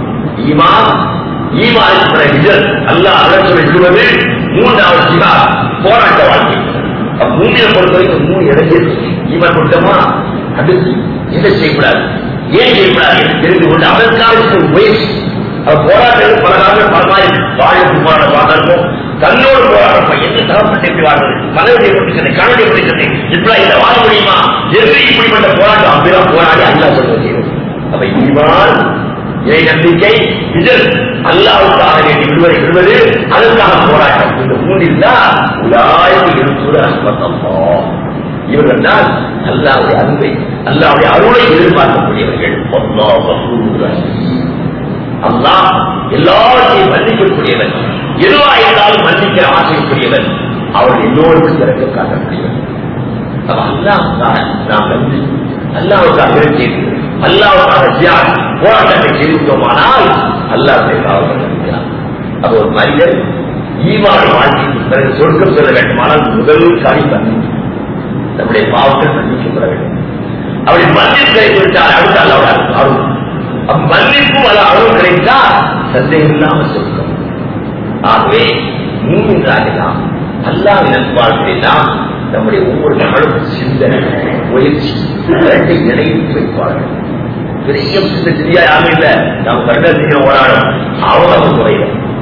ஈமான் ஈமானுக்கு பிறகு இஜல் அல்லாஹ் அலட்சம் விடுவது மூன்றாவது சிவா போராட்ட வாழ்க்கை அப்ப மூன்றில பொறுத்த வரைக்கும் மூணு இடத்தில் ஈமான் கொடுத்தோமா அடுத்து எதை செய்யக்கூடாது ஏன் செய்யக்கூடாது என்று தெரிந்து கொண்டு அதற்காக முயற்சி அவர் போராட்டம் பல காலங்கள் பல மாதிரி வாழும் போராட பார்த்தாலும் தன்னோடு போராட்டம் என்ன தகப்பட்டு எப்படி வாழ்வது மனதை கொண்டு கணவனை கொண்டு இப்படி இந்த வாழ முடியுமா என்று இப்படிப்பட்ட போராட்டம் அப்படிதான் போராடி அல்லா சொல்வது அப்ப ஈமான் இறை நம்பிக்கை இதில் அல்லாவுக்காக வேண்டி விடுவதை விடுவது அதற்கான போராட்டம் இந்த மூன்றில் தான் உலாய்வு இருப்பது அஸ்மத்தம்மா இவர்கள் தான் அல்லாவுடைய அன்பை அல்லாவுடைய அருளை எதிர்பார்க்கக்கூடியவர்கள் அல்லாஹ் கஃபூர் ரஹீம். அல்லாஹ் எல்லாவற்றையும் மன்னிக்கக்கூடியவன் எதுவா இருந்தாலும் மன்னிக்கிற ஆசைக்குரியவன் அவர் எல்லோருக்கும் திறக்க காட்டக்கூடியவன் அப்ப அல்லாவுக்காக நாம் நன்றி அல்லாவுக்காக இறைச்சி அல்லாவுக்காக தியான் போராட்டத்தை செய்துட்டோமானால் அல்லாஹை காவல் நம்பிக்கிறான் அப்ப ஒரு மனிதன் ஈமான வாழ்க்கைக்கு பிறகு சொர்க்கம் செல்ல வேண்டுமானால் முதல் காரியம் மன்னிப்பு நம்முடைய பாவங்கள் மன்னிக்கப்பட வேண்டும் அப்படி மன்னிப்பு கிடைத்து விட்டால் அடுத்த அல்லாவோட அருள் அப்ப மன்னிப்பு அல்ல அருள் கிடைத்தால் சந்தேகம் இல்லாமல் சொர்க்கம் ஆகவே மூன்றாக நாம் அல்லாவின் நண்பாளர்களை நாம் நம்முடைய ஒவ்வொரு நாளும் சிந்தனை முயற்சி இரட்டை இணைத்து வைப்பார்கள் பெரிய சின்ன சிறியா யாரும் இல்லை நாம் கண்ட செய்ய ஓடாடும் அவங்க முறையில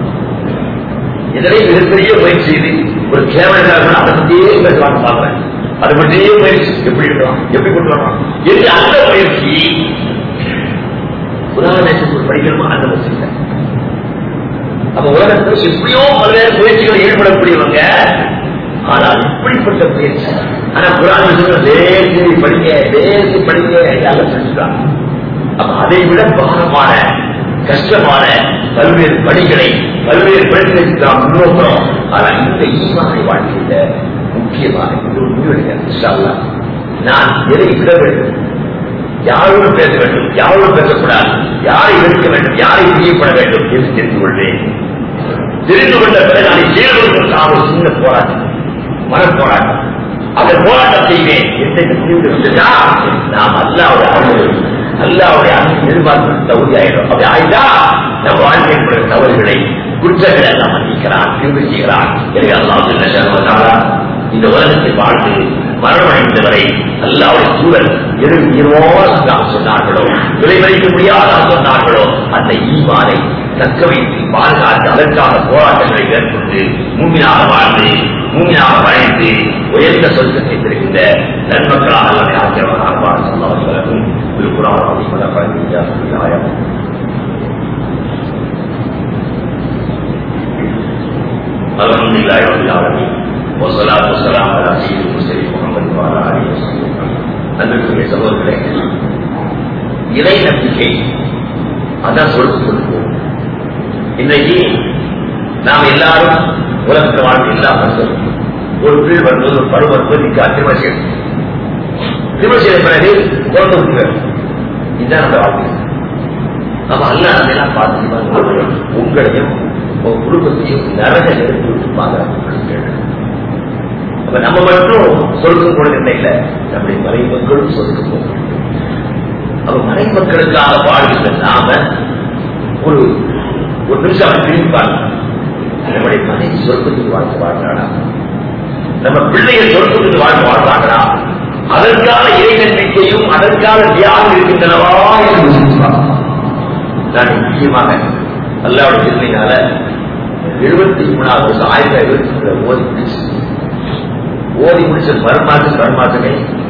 இதனை மிகப்பெரிய முயற்சி செய்து ஒரு கேமரா அதை பற்றியே பேசலாம் பார்க்கிறேன் அதை பற்றியே முயற்சி எப்படி இருக்கலாம் எப்படி கொண்டு வரலாம் என்று அந்த முயற்சி உதாரணத்துக்கு படிக்கணுமா அந்த முயற்சி அப்ப உலகத்தில் எப்படியோ பல்வேறு முயற்சிகள் ஈடுபடக்கூடியவங்க ஆனால் இப்படிப்பட்ட முயற்சி ஆனா புராணம் சொல்ற தேசி படிங்க தேசி படிங்க எல்லாம் சொல்லிட்டாங்க அப்ப அதை விட பாரமான கஷ்டமான பல்வேறு பணிகளை பல்வேறு பணிகளை நாம் முன்னோக்கிறோம் ஆனா இந்த ஈமானை வாழ்க்கையில முக்கியமான இது ஒரு முடிவெடுக்க நான் எதை விட வேண்டும் யாரோடு பேச வேண்டும் யாரோடு பேசக்கூடாது யாரை வெறுக்க வேண்டும் யாரை பிரியப்பட வேண்டும் என்று தெரிந்து கொள்வேன் தெரிந்து கொண்ட பிறகு அதை செயல்படுவதற்காக ஒரு சின்ன போராட்டம் மன போராட்டம் அந்த போராட்டம் செய்வேன் எந்த முடிவு இருந்ததா நாம் அல்லாவுடைய அருள் அல்லாவுடைய அன்பு எதிர்பார்ப்பு தகுதி ஆயிடும் அப்படி ஆயிட்டா நம் வாழ்க்கையில் தவறுகளை குற்றங்களை எல்லாம் மன்னிக்கிறான் திரும்பி செய்கிறான் எனவே அல்லாஹ் என்ன இந்த உலகத்தில் வாழ்ந்து மரணமடைந்தவரை அல்லாவுடைய சூழல் எது உயிரோடு சொன்னார்களோ விளைவழிக்க முடியாத சொன்னார்களோ அந்த ஈமானை தக்க வைத்து பாதுகாத்து அதற்கான போராட்டங்களை மேற்கொண்டு மூமியாக வாழ்ந்து மூமியாக வளைந்து உயர்ந்த சொர்க்கத்தை பெறுகின்ற நன்மக்களாக அல்லது ஆக்கிரமணம் சொன்னவர்களும் திருக்குறாவது பழக்கம் الحمد لله رب العالمين والصلاة والسلام على سيد المرسلين محمد وعلى آله وصحبه அன்பிற்குரிய சகோதரர்களே இறை நம்பிக்கை அதான் சொல்லிக் கொடுப்போம் இன்றைக்கு நாம் எல்லாரும் உலகத்தில் வாழ்க்கை இல்லாமல் ஒரு கீழ் வரும்போது ஒரு பருவம் வரும்போது திருமணம் செய்யணும் திருமணம் செய்த பிறகு குழந்தை விட்டுவேன் இதுதான் நம்ம வாழ்க்கை நம்ம அல்ல அதெல்லாம் பார்த்து உங்களையும் உங்க குடும்பத்தையும் நரக எடுத்து விட்டு பாதுகாப்பு அப்ப நம்ம மட்டும் சொர்க்கம் கூட இல்லை நம்முடைய மறை மக்களும் சொர்க்கம் போக அப்ப மறை மக்களுக்காக வாழ்கின்ற நாம ஒரு ஒரு நிமிஷம் அவன் திரும்பிப்பாங்க நம்முடைய மனைவி சொர்க்கத்துக்கு வாழ்க்கை வாழ்றாளா நம்ம பிள்ளைகள் சொர்க்கத்துக்கு வாழ்க்கை வாழ்றாங்களா அதற்கான இறை நம்பிக்கையும் அதற்கான தியாகம் இருக்கின்றனவா என்று யோசிப்பாங்க. நான் முக்கியமாக அல்லாவுடைய திருமையினால எழுபத்தி மூணாவது வருஷம் ஆயிரத்தி எழுபத்தி மூணு ஓதி முடிச்சு ஓதி முடிச்ச மறுமாசம் மறுமாசமே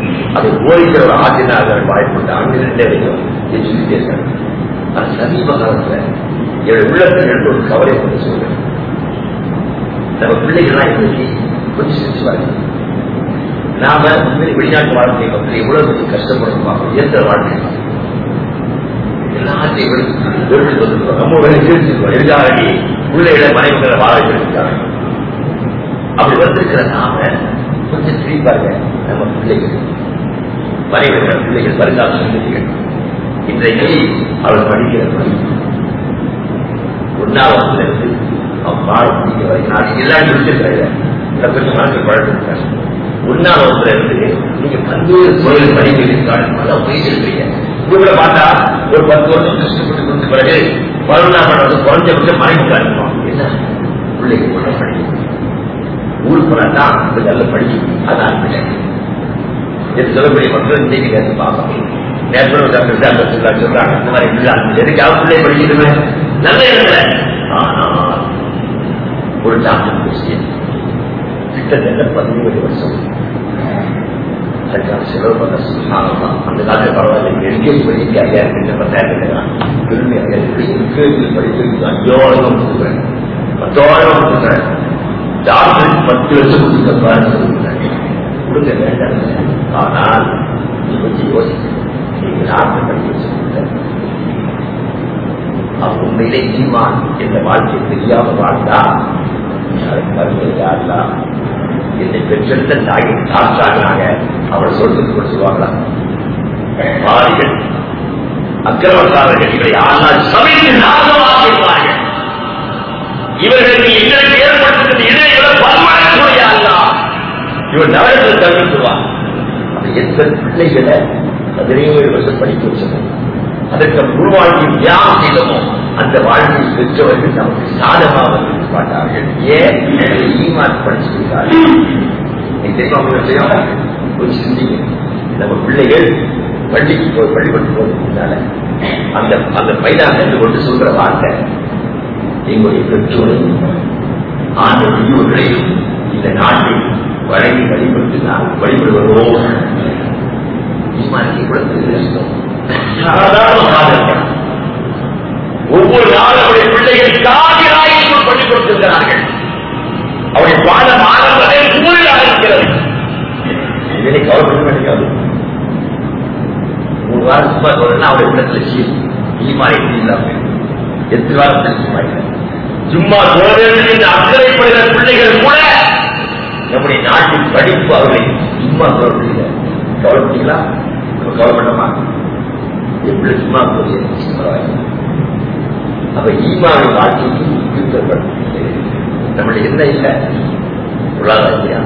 அது ஓடிக்கிற ஒரு ஆற்றினாக வாய்ப்புண்டு அங்கு ரெண்டே வைக்கும் இதை சொல்லிட்டே இருக்காங்க அது சமீப காலத்துல என்னுடைய உள்ளத்தில் எடுத்து ஒரு கவலை கொண்டு சொல்றேன் நம்ம பிள்ளைகள்லாம் இன்னைக்கு கொஞ்சம் சிரிச்சு பாருங்க நாம உண்மையில வெளிநாட்டு வாழ்க்கை மக்கள் எவ்வளவு பெரிய கஷ்டப்படும் பார்க்கணும் இயந்திர வாழ்க்கை எல்லாத்தையும் வெறுத்து வந்துருக்கோம் நம்ம வேலை சிரிச்சிருக்கோம் எதிராகி பிள்ளைகளை மனைவிகளை வாழ வச்சிருக்காங்க அப்படி வந்திருக்கிற நாம கொஞ்சம் சிரிப்பாங்க நம்ம பிள்ளைகள் மனைவிகள் பிள்ளைகள் வருங்கால சந்ததிகள் இன்றைக்கு அவள் படிக்கிற படிப்பு ஒன்னாவது இருந்து அவன் பாட பிடிக்க வரைக்கும் நான் எல்லாம் முடிச்சிருக்கிறேன் இந்த கொஞ்சம் மனசு பழக்கம் ஒன்னாவது இருந்து நீங்க பல்வேறு தொழில் படிக்கிறீர்கள் பல போயிருக்கிறீங்க இவங்களை பார்த்தா ஒரு பத்து வருஷம் கஷ்டப்பட்டு கொடுத்த பிறகு பதினொன்றாம் பண்றது குறைஞ்சபட்சம் மனைவி அனுப்புவான் என்ன பிள்ளைங்க கூட படிக்கும் ஊருக்கு போனா தான் கொஞ்சம் நல்ல படிக்கும் அதான் பிள்ளை இது சொல்லக்கூடிய மக்கள் இன்னைக்கு நேற்று பார்ப்போம் நேற்று டாக்டர் அந்த சொல்றாங்க சொல்றாங்க இந்த மாதிரி இல்லை எதுக்காக பிள்ளை படிக்கணுமே நல்ல இடத்துல ஆனா ஒரு டாக்டர் பேசிய கிட்டத்தட்ட பதினேழு வருஷம் அதுக்கான செலவு பண்ண சுகாதாரம் அந்த காலத்தில் பரவாயில்ல எல்கேஜி படிக்க ஐயாயிரம் கிட்ட பத்தாயிரம் கிட்ட பெருமையாக எல்கேஜி படிக்கிறதுக்கு அஞ்சோரம் கொடுக்குறேன் பத்தோரம் கொடுக்குறேன் டாக்டருக்கு பத்து லட்சம் கொடுத்துருக்க கொடுக்க வேண்டாம் ஆனால் நீ கொஞ்சம் யோசிக்கணும் நீங்க டாக்டர் படிக்க வச்சுருக்க அவன் உண்மையிலே ஈமான் என்ற வாழ்க்கை தெரியாம வாழ்ந்தா மருந்து யாருலா என்னை பெற்றெடுத்த தாயை தாத்தாகிறாங்க அவள் சொல்றது கூட சொல்லுவாங்களா பாரிகள் அக்கிரமக்காரர்கள் இவரை ஆனால் சமைத்து நாசமாக்கியிருப்பார்கள் இவர்களுக்கு எங்களுக்கு ஏற்படுத்துகிற இடையில பல்மடக்கூடிய அல்லா இவர் நகரத்தில் தவிர்த்துவார் எந்த பிள்ளைகளை பதினேழு வருஷம் படிக்க வச்சோம் அதற்கு உருவாக்கி தியாகம் செய்தோமோ அந்த வாழ்க்கையை பெற்றவர்கள் நமக்கு சாதமாக இருக்க மாட்டார்கள் ஏன் ஈமான் படிச்சிருக்கார்கள் கொஞ்சம் சிந்திங்க நம்ம பிள்ளைகள் பள்ளிக்கு போய் பள்ளிப்பட்டு போவதனால அந்த அந்த மைதானத்தை கொண்டு சொல்ற வார்த்தை எங்களுடைய பெற்றோரையும் ஆண்டு முதியோர்களையும் இந்த நாட்டில் வழங்கி வழிபட்டு நான் வழிபடுவதோம் ஒவ்வொரு நாளும் அவருடைய பிள்ளைகள் காதிராயில் பள்ளிக் கொடுத்திருக்கிறார்கள் அவருடைய பாட மாணவர்களே கூறியாக இருக்கிறது இதனை கவலைப்பட வேண்டியது மூணு வாரம் சும்மா சொல்லணும் அவருடைய இடத்துல சீர் நீ மாதிரி இல்லாம எத்தனை வாரம் சும்மா இல்லை சும்மா சோழர்கள் என்று அக்கறைப்படுகிற பிள்ளைகள் கூட நம்முடைய நாட்டின் படிப்பு அவர்களை சும்மா சொல்ல கவலைப்பட்டீங்களா கவலைப்படமா எப்படி சும்மா போய் அப்ப ஈமாவை வாழ்க்கைக்கு யுத்தப்படும் நம்மளுடைய என்ன இல்லை பொருளாதார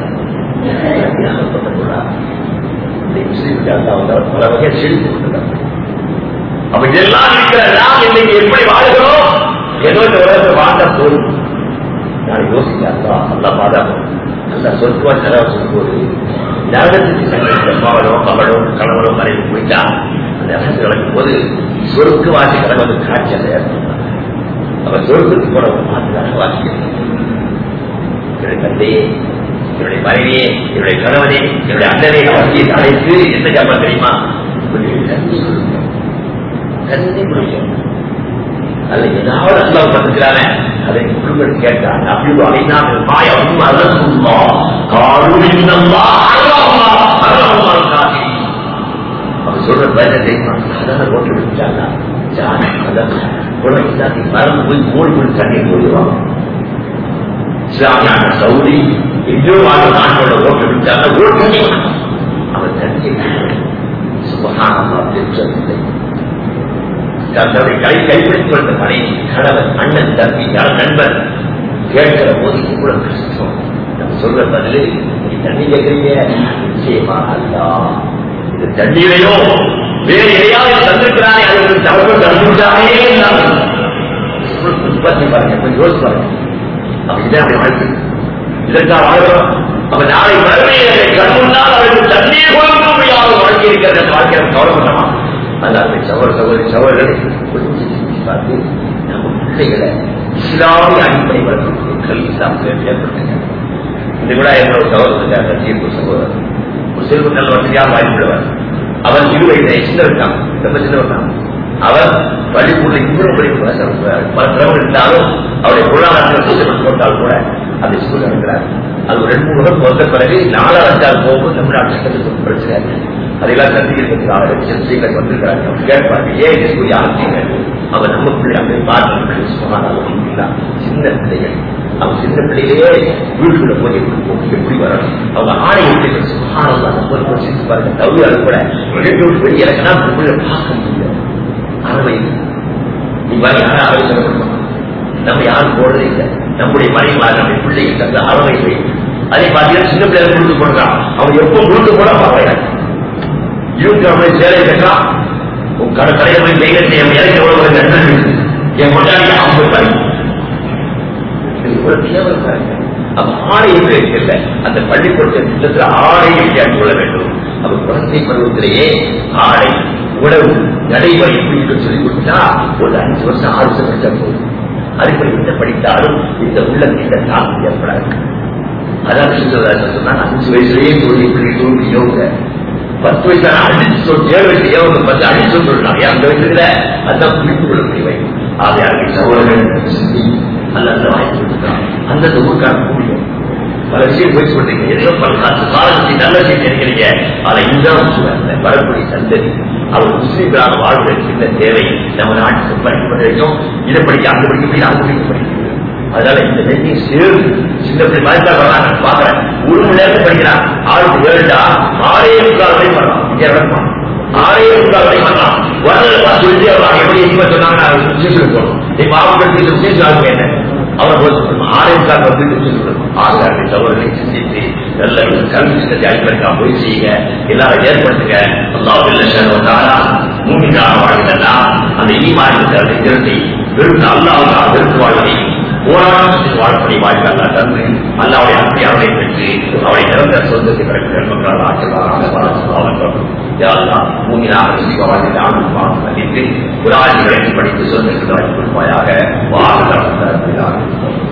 பல வகையை செழித்து கொண்டிருக்காங்க அப்ப இதெல்லாம் இருக்கிற நாம் இன்னைக்கு எப்படி வாழ்கிறோம் ஏதோ இந்த உலகத்தை வாழ்ந்த போதும் நான் யோசிக்கிறா நல்லா பாதாபம் நல்லா சொத்துவா செலவு சொல்லும்போது நரகத்துக்கு சென்ற மகனோ மகளோ கணவனோ மறைவு போயிட்டா அந்த நரகத்து கிடக்கும் போது சொருக்கு வாசி கிடவது காட்சி அந்த ஏற்பட்டாங்க அவன் சொருக்கத்துக்கு போன மாற்று நரகவாசிக்கிறது என்னுடைய தந்தையே என்னுடைய மனைவியே என்னுடைய கணவனே என்னுடைய அண்ணனை அவசியை அழைத்து எந்த ஜாபம் தெரியுமா கண்ணி முடியும் அது ஏதாவது அல்லா பண்ணுகிறானே அதை குழுக்கள் கேட்டான் அப்படி அழைனா மாயம் அரசுமா காருணிந்தம்மா அவர் சொல்ற பதில் தெரியுமா சாதாரண ரோட்டு விட்டாங்க உலகத்தை மறந்து போய் மூணு மணி தண்ணீர் போயிடுவாங்க இஸ்லாமியான சவுதி எங்கேயோ வாழ் நாட்டோட ஓட்டு விட்டாங்க ஓட்டு அவர் தண்ணீர் சுபகானமா பெற்றதில்லை தன்னுடைய கை கைப்பிடித்துக் கொண்ட மனைவி கணவன் அண்ணன் தம்பி நண்பன் கேட்கிற போது இவ்வளவு கஷ்டம் நம்ம சொல்ற பதிலு நீ தண்ணி கேட்கறீங்க நிச்சயமா அல்லா இது தண்ணீரையோ வேறு எதையாவது தந்திருக்கிறானே அது தவறு தந்துட்டானே பத்தி பாருங்க கொஞ்சம் யோசிச்சு பாருங்க அப்ப இதான் அப்படி வாழ்க்கை இதற்காக வாழ்கிறோம் அப்ப நாளை மறுமையை கண்முன்னால் அவருக்கு தண்ணீர் கொடுக்க முடியாத வாழ்க்கை இருக்கிற வாழ்க்கை கவலைப்பட்டமா அதாவது சகோதர சகோதரி சகோதரர்களை கொஞ்சம் பார்த்து நம்ம பிள்ளைகளை இஸ்லாமிய அடிப்படை வளர்த்து கல்வி சாப்பிட்டு ஏற்படுத்துங்க இது கூட என்னோட சகோதரர் தீர்ப்பு சகோதரர் ஒரு செல்வ நல்ல வசதியாக வாய்ப்புள்ளவர் அவர் இரு வயதை சின்ன இருக்கான் ரொம்ப சின்ன இருக்கான் அவர் பள்ளிக்கூட இவ்வளவு படிப்பு பல திறமை இருந்தாலும் அவருடைய பொருளாதாரத்தில் சிஸ்டம் போட்டால் கூட அந்த ஸ்கூல் இருக்கிறார் அது ஒரு ரெண்டு மூணு வருடம் வந்த பிறகு நாலு அஞ்சாறு போகும்போது தமிழ்நாட்டு சட்டத்துக்கு பிரச்சனை அதெல்லாம் சந்திக்கிறதுக்காக சில வந்திருக்கிறாங்க கேட்பாங்க ஏன் இந்த ஸ்கூல் யாருக்கீங்க அவர் நம்ம பிள்ளை அப்படி பார்த்து சொன்னாங்க சின்ன பிள்ளைகள் அவங்க சின்ன பிள்ளையிலேயே வீட்டுக்குள்ள போய் எப்படி போகணும், எப்படி வரணும் அவங்க ஆடை எப்படி சிரிச்சு பாருங்க தவிர கூட ரெண்டு வீட்டு வெளியே எனக்குன்னா பிள்ளை பார்க்க முடியாது அறவை நீ வர யாரும் அறவை சொல்லப்படுமா நம்ம யாரும் போடுறதே இல்லை நம்முடைய மனைவி நம்முடைய பிள்ளைகள் அந்த அறவை அதே பார்த்தீங்கன்னா சின்ன பிள்ளைகள் கொடுத்து போடுறான் அவன் எப்போ கொடுத்து போட பார்க்கிறான் இருபத்தி ஐம்பது சேலை கட்டலாம் உன் கடை கடையில் போய் வெயில் செய்ய எனக்கு எவ்வளவு ஒரு நன்மை இருக்குது என் கொண்டாடி ஐம்பது ரூபாய் இது ஒரு கேவலம் பாருங்க அப்ப ஆடை என்று இருக்கல அந்த பள்ளிக்கூடத்தை திட்டத்தில் ஆடை விளையாடி கொள்ள வேண்டும் அப்ப குழந்தை பருவத்திலேயே ஆடை உணவு நடைமுறை எப்படி சொல்லிக் கொடுத்தா ஒரு அஞ்சு வருஷம் ஆறு வருஷம் படித்தா போதும் அதுபடி என்ன படித்தாலும் இந்த உள்ளத்தின் தாக்கம் ஏற்படாது அதான் சுந்தரராஜன் சொன்னாங்க அஞ்சு வயசுலயே தோல்வி இப்படி தோல்வி யோக பத்து வயசு அடிச்சு சொல்லி ஏழு வயசு யோக பத்து அடிச்சு சொல்றாங்க அந்த வயசுல அதான் புரிந்து கொள்ளக்கூடிய வயது அதை அங்கே சகோதரர்கள் சிந்தி அல்ல வாங்கி கொடுத்துருக்காங்க அந்தந்த ஊருக்காக முடியும் பல விஷயம் போய் சொல்றீங்க எதையோ பல காலத்து காலத்தை நல்ல செய்தி நினைக்கிறீங்க அதை இன்றாம் சொல்லுவாங்க வரக்கூடிய சந்ததி அவர் முஸ்லீம்களாக வாழ்வதற்கு இந்த தேவை நம்ம நாட்டுக்கு படிக்கப்பட்ட வரைக்கும் இதை படிக்க அந்த படிக்க போய் அந்த படிக்க படிக்கிறது அதனால இந்த ரெண்டையும் சேர்ந்து சின்ன பிள்ளை மதித்தா வராங்க பாக்குறேன் ஒரு மணி நேரத்துக்கு படிக்கிறான் ஆளுக்கு ஏழுடா ஆறே முக்கால் வரை பண்ணலாம் இங்கே இறக்குமா ஆறே முக்கால் வரை பண்ணலாம் வரல பார்த்து சொல்லி அவர் எப்படி இப்ப சொன்னாங்க நான் விஷயத்துக்கு போகணும் இப்ப அவங்க எடுத்து விஷயம் ஆகும் என்ன அவர் போது ஆறே முக்கால் வந்து சொல்லணும் ஆசாரி தவறுகளை சிந்தித்து நல்ல கல்வி சிந்தத்தை அடிப்படைக்காக போய் செய்யுங்க எல்லாரும் ஏற்படுத்துங்க அல்லாஹ் மூமிக்காக வாழ்கிறதா அந்த ஈமான் திரட்டி வெறும் அல்லாவுக்காக வெறுத்து வாழ்வதை போராட்டத்தில் வாழப்படி வாழ்க்கை அல்லா தந்து அல்லாவுடைய அன்பை அவரை பெற்று அவரை நிரந்தர சொந்தத்தை பிறகு மக்களால் ஆற்றலாக மூமினாக வாழ்க்கை ஆணும் மதித்து ஒரு ஆட்சிகளை படித்து சொந்தத்தை வாய்ப்பு கொடுப்பாயாக வாழ்க்கை